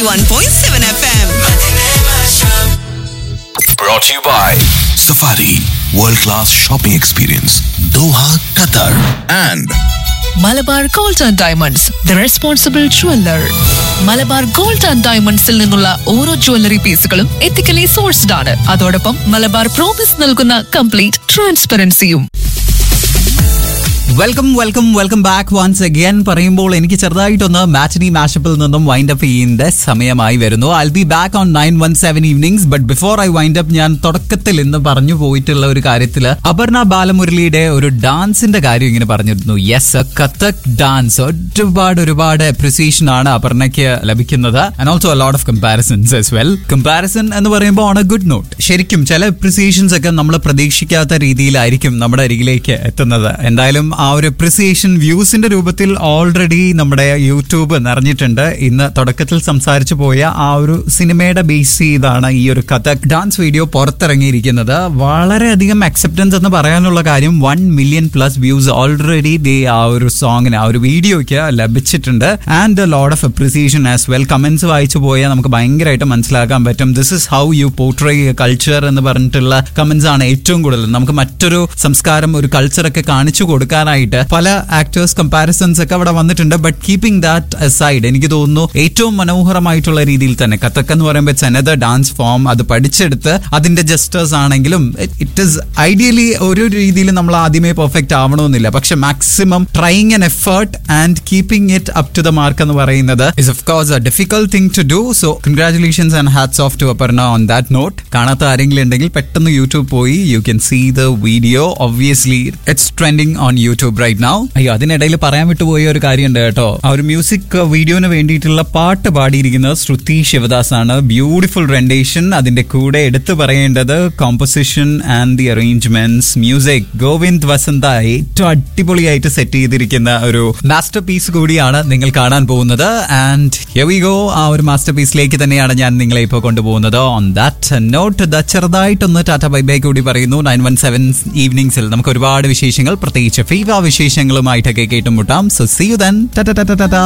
91.7 FM. Brought to you by Safari World Class Shopping Experience Doha, Qatar and Malabar gold and diamonds the responsible jeweller Malabar gold and ഡയമണ്ട്സിൽ നിന്നുള്ള ഓരോ jewellery പീസുകളും ethically sourced ആണ് അതോടൊപ്പം Malabar promise നൽകുന്ന complete ട്രാൻസ്പെറൻസിയും welcome welcome welcome back once again പറയുമ്പോൾ എനിക്ക് ചെറുതായിട്ടൊന്ന് മാറ്റിനി മാഷപ്പിൽ നിന്നും വൈൻഡ് അപ്പ് ചെയ്യേണ്ട സമയമായി വരുന്നു I be back on nine one seven evenings but before I wind up ഞാൻ തുടക്കത്തിൽ ഇന്ന് പറഞ്ഞു പോയിട്ടുള്ള ഒരു കാര്യത്തിൽ അപർണ ബാലമുരളിയുടെ ഒരു ഡാൻസിന്റെ കാര്യം ഇങ്ങനെ പറഞ്ഞിരുന്നു യെസ് കഥക് ഡാൻസ് ഒരുപാട് ഒരുപാട് അപ്രിസിയേഷൻ ആണ് അപർണയ്ക്ക് ലഭിക്കുന്നത് and also lot of comparisons as well comparison എന്ന് പറയുമ്പോൾ ഓൺ എ ഗുഡ് നോട്ട് ശരിക്കും ചില അപ്രിസിയേഷൻസ് ഒക്കെ നമ്മൾ പ്രതീക്ഷിക്കാത്ത രീതിയിലായിരിക്കും നമ്മുടെ അരികിലേക്ക് എത്തുന്നത് എന്തായാലും ആ ഒരു അപ്രിസിയേഷൻ വ്യൂസിന്റെ രൂപത്തിൽ ഓൾറെഡി നമ്മുടെ യൂട്യൂബ് നിറഞ്ഞിട്ടുണ്ട് ഇന്ന് തുടക്കത്തിൽ സംസാരിച്ചു പോയ ആ ഒരു സിനിമയുടെ ബേസ് ചെയ്താണ് ഈ ഒരു കഥക് ഡാൻസ് വീഡിയോ പുറത്തിറങ്ങിയിരിക്കുന്നത് വളരെയധികം അക്സെപ്റ്റൻസ് എന്ന് പറയാനുള്ള കാര്യം one million plus views already ദേ ആ ഒരു സോങ്ങിന് ആ ഒരു വീഡിയോയ്ക്ക് ലഭിച്ചിട്ടുണ്ട് and load of appreciation as well comments വായിച്ചു പോയാൽ നമുക്ക് ഭയങ്കരമായിട്ട് മനസ്സിലാക്കാൻ പറ്റും this is how you portray culture എന്ന് പറഞ്ഞിട്ടുള്ള കമന്റ്സ് ആണ് ഏറ്റവും കൂടുതൽ നമുക്ക് മറ്റൊരു സംസ്കാരം ഒരു കൾച്ചറൊക്കെ കാണിച്ചു കൊടുക്കാനായിട്ട് പല ആക്ടേഴ്സ് കമ്പാരിസൺസ് ഒക്കെ അവിടെ വന്നിട്ടുണ്ട് ബട്ട് കീപ്പിംഗ് ദാറ്റ് സൈഡ് എനിക്ക് തോന്നുന്നു ഏറ്റവും മനോഹരമായിട്ടുള്ള രീതിയിൽ തന്നെ കഥക് എന്ന് പറയുമ്പോൾ ഇറ്റ്സ് അനദർ ഡാൻസ് ഫോം അത് പഠിച്ചെടുത്ത് അതിന്റെ ജസ്റ്റേഴ്സ് ആണെങ്കിലും ഇറ്റ് ഇസ് ഐഡിയലി ഒരു രീതിയിൽ നമ്മൾ ആദ്യമേ പെർഫെക്റ്റ് ആവണമെന്നില്ല പക്ഷെ maximum trying an effort and keeping it up to the mark എന്ന് പറയുന്നത് is of course a difficult thing to do so congratulations and hats off to Aparna on that note കാണാത്ത ആരെങ്കിലും ഉണ്ടെങ്കിൽ പെട്ടെന്ന് യൂട്യൂബ് പോയി you can see the video obviously it's trending on YouTube right now അയ്യോ അതിനിടയിൽ പറയാൻ വിട്ടുപോയ ഒരു കാര്യമുണ്ട് കേട്ടോ ആ ഒരു മ്യൂസിക് വീഡിയോന് വേണ്ടിയിട്ടുള്ള പാട്ട് പാടിയിരിക്കുന്നത് ശ്രുതി ശിവദാസ് ആണ് ബ്യൂട്ടിഫുൾ റെൻഡേഷൻ അതിന്റെ കൂടെ എടുത്തു പറയേണ്ടത് composition and the arrangements music Govind Vasantha ഏറ്റവും അടിപൊളിയായിട്ട് സെറ്റ് ചെയ്തിരിക്കുന്ന ഒരു മാസ്റ്റർ പീസ് കൂടിയാണ് നിങ്ങൾ കാണാൻ പോകുന്നത് ആൻഡ് വി ഗോ ആ ഒരു മാസ്റ്റർ പീസിലേക്ക് തന്നെയാണ് ഞാൻ നിങ്ങളെ ഇപ്പോൾ കൊണ്ടുപോകുന്നത് ഓൺ ദാറ്റ് നോട്ട് ദ ചെറുതായിട്ടൊന്ന് ടാറ്റ ബൈ ബൈ കൂടി പറയുന്നു നയൻ വൺ സെവൻ ഈവനിങ്സിൽ നമുക്ക് ഒരുപാട് വിശേഷങ്ങൾ പ്രത്യേകിച്ച് ഫീവ വിശേഷങ്ങളുമായിട്ടൊക്കെ കേട്ടുമുട്ടാം സോ സി യു ദൻ